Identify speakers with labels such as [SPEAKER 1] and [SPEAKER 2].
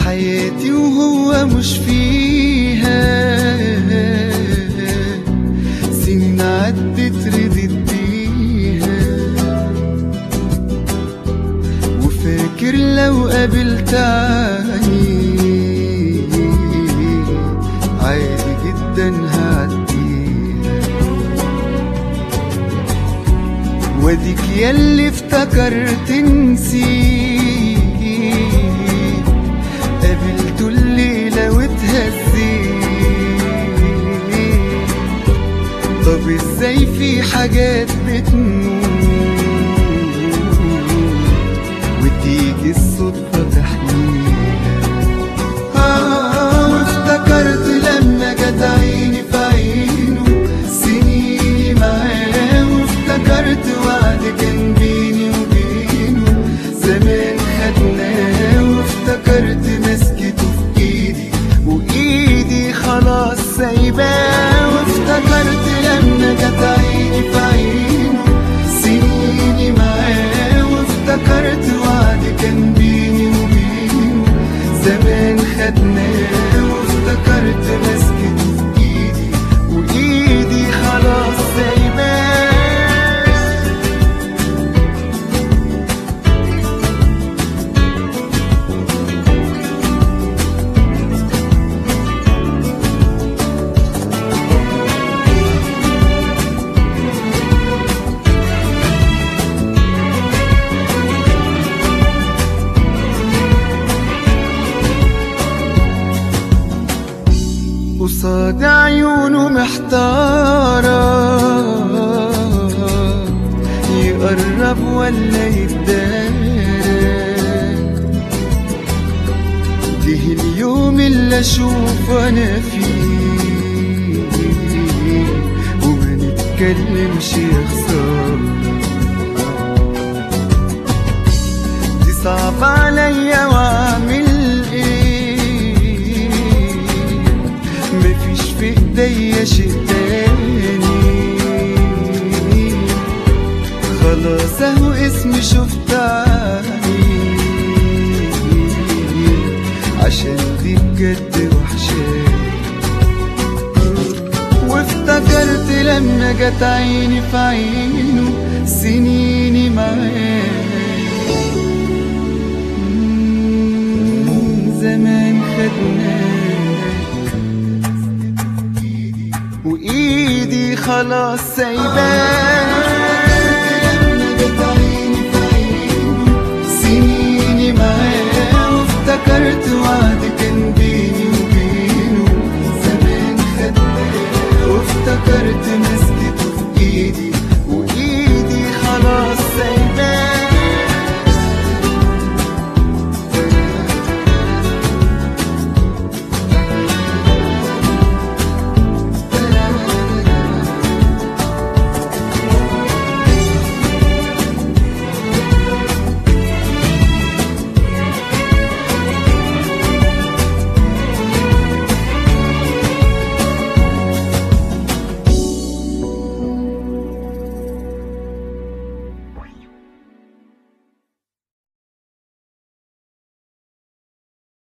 [SPEAKER 1] حياتي وهو مش فيها سنين عدت ردت بيها وفاكر لو قابلت عني عادي جدا هعديها واديك ياللي افتكرت نسيت قابلته الليلة واتهزيت طب ازاي في حاجات بتموت وتيجي الصدفة تحميها آه وافتكرت لما جت عيني في عينه سنيني معاه وافتكرت وعد كان بيني وبينه زمان خدناه وافتكرت مسكته في ايدي وايدي خلاص سايباه وافتكرت لما جت عيني في عينه سنيني معاه وافتكرت وعد كان بيني وبينه زمان خدناه وافتكرت مسكته في ايدي وايدي خلاص سايباه قصاد عيونه محتارة يقرب ولا يتدارى جه اليوم اللي اشوف انا فيه وما نتكلمش يا خسارة دي صعب عليا واعمل ايه مفيش في ايديا شيء تاني خلاص اهو اسمي شفت عيني عشان دي بجد وحشاني وافتكرت لما جت عيني في عينه سنيني معاه مم، زمان خدناك وايدي خلاص سايباك